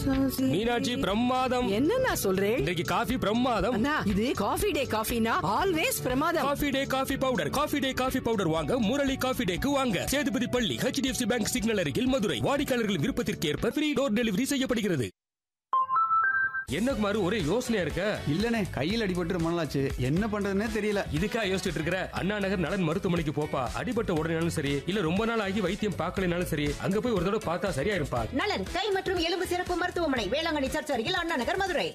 மீனாட்சி பிரமாதம் என்னண்ணா சொல்றேன் இன்றைக்கு காஃபி பிரமாதம் அண்ணா இது காஃபி டே காஃபினா ஆல்வேஸ் பிரமாதம் coffee day coffee powder coffee day coffee powder வாங்க முரளி காஃபி டேக்கு வாங்க சேதுபதி பள்ளி ஹெச்டிஎஃப்சி பேங்க் சிக்னல் அருகில் மதுரை வாடிக்கையாளர்கள் விருப்பத்திற்கு ஏற்ப ஃப்ரீ டோர் டெலிவரி செய்யப்படுகிறது என்ன குமாரு ஒரே யோசனையா இருக்க இல்லனே கையில் அடிபட்டு ரொம்ப நாளாச்சு என்ன பண்றதுன்னே தெரியல இதுக்கா யோசிச்சுட்டு இருக்கிற அண்ணா நகர் நலன் மருத்துவமனைக்கு போப்பா அடிபட்ட உடனேனாலும் சரி இல்ல ரொம்ப நாள் ஆகி வைத்தியம் பார்க்கலனாலும் சரி அங்க போய் ஒரு தடவை பார்த்தா சரியா இருப்பா நலன் கை மற்றும் எலும்பு சிறப்பு மருத்துவமனை வேளாங்கண்ணி சர்ச் அருகில் அண்ணா நகர் மதுரை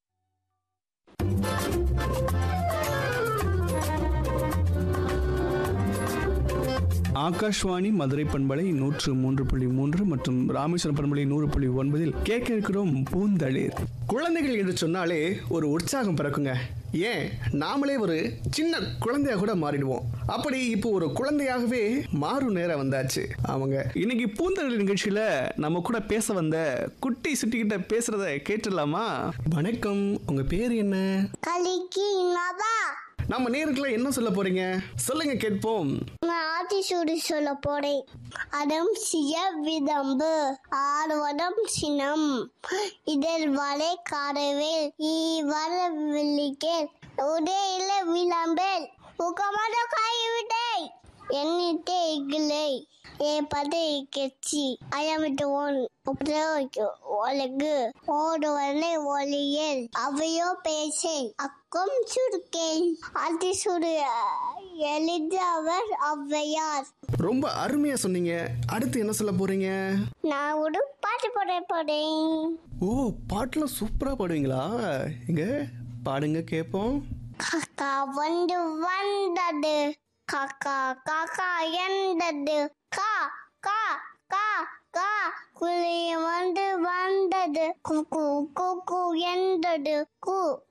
ஆகாஷ்வாணி மதுரை பண்பலை நூற்று மூன்று புள்ளி மூன்று மற்றும் ராமேஸ்வரம் பண்பலை நூறு புள்ளி ஒன்பதில் கேட்க இருக்கிறோம் பூந்தளிர் குழந்தைகள் என்று சொன்னாலே ஒரு உற்சாகம் பிறக்குங்க ஏன் நாமளே ஒரு சின்ன குழந்தையா கூட மாறிடுவோம் அப்படி இப்போ ஒரு குழந்தையாகவே மாறும் நேரம் வந்தாச்சு அவங்க இன்னைக்கு பூந்தளிர் நிகழ்ச்சியில நம்ம கூட பேச வந்த குட்டி சுட்டிக்கிட்ட பேசுறத கேட்டுடலாமா வணக்கம் உங்க பேர் என்ன கலிக்கு நபா நம்ம நேருக்குள்ள என்ன சொல்ல போறீங்க சொல்லுங்க கேட்போம் நான் ஆத்திசூடி சொல்ல போறேன் அடம் சிய விதம்பு ஆடுவடம் சினம் இதழ் வரை காரவேல் ஈ வர வில்லிக்கேல் உடையில விளம்பேல் உக்கமத கைவிட்டை எண்ணிட்டே இகிலை ஏ பதை கெச்சி அயமிட்டு ஒன் ஒலகு ஓடுவனை ஒளியல் அவையோ பேசேன் அக்கம் சுருக்கேன் அதி சுடு எளிதவர் ஔவையார் ரொம்ப அருமையா சொன்னீங்க அடுத்து என்ன சொல்ல போறீங்க நான் ஒரு பாட்டு போட போறேன் ஓ பாட்டுலாம் சூப்பரா பாடுவீங்களா இங்க பாடுங்க கேட்போம் காக்கா வந்து வந்தது காக்கா காக்கா எந்தது கா கா கா கா குழி வந்து வந்தது குக்கு குக்கு எந்தது கு